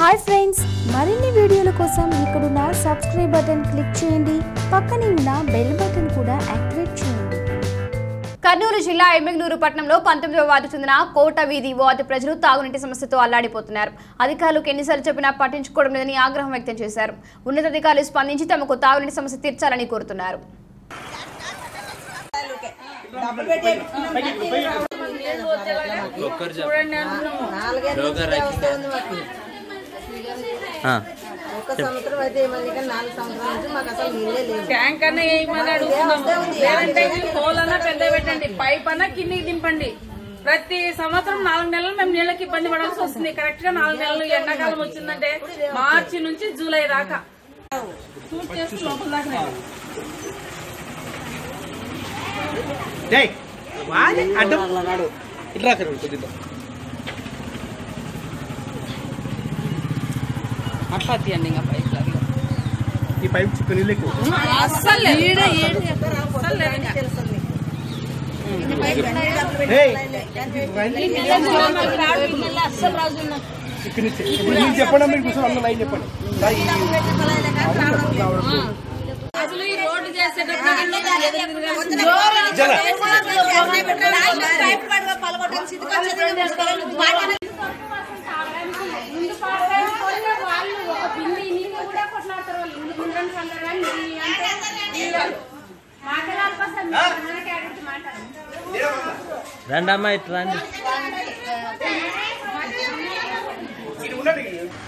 Hi friends మరిన్ని వీడియోల కోసం ఇక్కడున్న సబ్స్క్రైబ్ బటన్ క్లిక్ చేయండి పక్కనే ఉన్న బెల్ బటన్ కూడా యాక్టివేట్ చేయండి కర్నూలు జిల్లా ఎమ్మిగనూరు పట్టణంలో పంతొమ్మిదవ వార్డు చెందిన కోట వీధి వార్డు ప్రజలు తాగునీటి సమస్యతో అల్లాడిపోతున్నారు అధికారులకు ఎన్నిసార్లు చెప్పినా పట్టించుకోవడం లేదని ఆగ్రహం వ్యక్తం చేశారు ఉన్నతాధికారులు స్పందించి తమకు తాగునీటి సమస్య తీర్చాలని కోరుతున్నారు ఒక సంవత్సరం అయితే ఏమైంది కానీ నాలుగు సంవత్సరాల నుంచి మాకు అసలు నీళ్ళే లేవు ట్యాంక్ అన్న వేయమని అడుగుతున్నాము లేదంటే హోల్ అన్న పెద్ద పెట్టండి పైప్ అన్న కిందికి దింపండి ప్రతి సంవత్సరం నాలుగు నెలలు మేము నీళ్ళకి ఇబ్బంది పడాల్సి వస్తుంది కరెక్ట్ గా నాలుగు నెలలు ఎండాకాలం వచ్చిందంటే మార్చి నుంచి జూలై దాకా చూసి చేసి లోపల దాకా నేను. డేయ్ వాడి అడ్డం ఇట్లా కొద్దిగా అట్లా తీయండి ఇంకా పైకి లాగా. ఈ పైప్ చుక్క నీళ్ళు ఎక్కువ అస్సలు లేదు. అస్సలు లేదు ఇంకా. డేయ్ ఇక్కడ నుంచి ఇప్పుడు మీరు చెప్పండి మీరు కూర్చొని అందరూ లైన్ చెప్పండి దా ఈ- అసలు ఈ రోడ్డు చేసేటప్పుడు జర రండి అమ్మా ఇటు రండి ఇది ఉండండి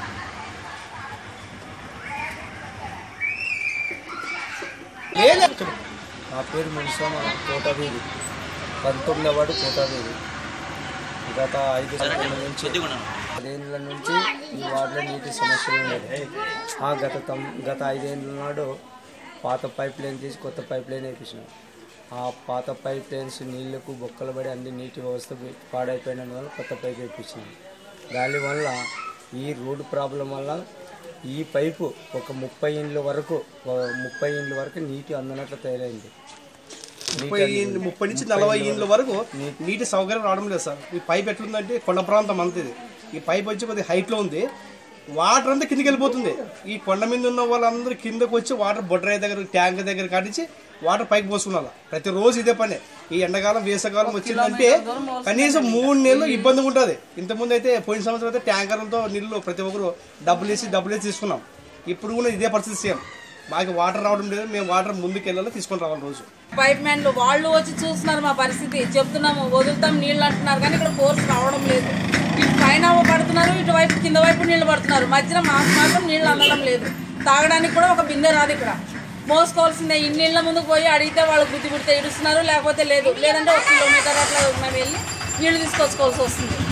లేదు నా పేరు మునిస్వామ కోటవీధి పంతొమ్మిదవ వాడు కోటవీధి గత ఐదు సంవత్సరాల నుంచి పదేళ్ళ నుంచి ఈ వార్డులో నీటి సమస్యలు ఉండేది ఆ గత తమ్ గత ఐదేళ్ళ నాడు పాత పైప్ లైన్ తీసి కొత్త పైప్ లైన్ వేయించినాం ఆ పాత పైప్ లైన్స్ నీళ్లకు బొక్కలు పడి అన్ని నీటి వ్యవస్థ పాడైపోయిన వల్ల కొత్త పైప్ వేయించినాం దానివల్ల ఈ రోడ్డు ప్రాబ్లం వల్ల ఈ పైపు ఒక ముప్పై ఇండ్ల వరకు ఒక ముప్పై ఇండ్ల వరకు నీటి అందనట్లు తయారైంది ముప్పై ఇండ్లు- ముప్పై నుంచి నలభై ఇండ్ల వరకు నీటి సౌకర్యం రావడం లేదు సార్ ఈ పైప్ ఎట్లుందంటే కొండ ప్రాంతం అంత ఇది ఈ పైప్ వచ్చి కొద్దిగా హైట్లో ఉంది వాటర్ అంతా కిందకి వెళ్ళిపోతుంది ఈ కొండ మీద ఉన్న వాళ్ళందరూ కిందకు వచ్చి వాటర్ బొడ్రాయి దగ్గర ట్యాంక్ దగ్గర కాడించి వాటర్ పైకి పోసుకున్నారు ప్రతిరోజు ఇదే పని ఈ ఎండాకాలం వేసవకాలం వచ్చిందంటే కనీసం మూడు నెలలు ఇబ్బందిగా ఉంటుంది ఇంతకుముందు అయితే పోయిన సంవత్సరం అయితే ట్యాంకర్లతో నీళ్లు ప్రతి ఒక్కరు డబ్బులు వేసి డబ్బులు వేసి తీసుకున్నాం ఇప్పుడు కూడా ఇదే పరిస్థితి సేమ్ మాకు వాటర్ రావడం లేదు మేము వాటర్ ముందుకు వెళ్ళాలి తీసుకొని రావాలి రోజు పైప్ మ్యాన్లు వాళ్ళు వచ్చి చూస్తున్నారు మా పరిస్థితి చెప్తున్నాము వదులుతాం నీళ్ళు అంటున్నారు కానీ ఇక్కడ ఫోర్స్ రావడం లేదు ఇటు పైన పడుతున్నారు ఇటువైపు కింద వైపు నీళ్లు పడుతున్నారు మధ్యన మాకు మాత్రం నీళ్లు అందడం లేదు తాగడానికి కూడా ఒక బిందె రాదు ఇక్కడ మోసుకోవాల్సిందే ఇన్ని నీళ్ళ ముందుకు పోయి అడిగితే వాళ్ళు గుర్తి గుర్తి ఇడుస్తున్నారు లేకపోతే లేదు లేదంటే ఒక కిలోమీటర్ అట్లా మేము వెళ్ళి నీళ్లు తీసుకొచ్చుకోవాల్సి వస్తుంది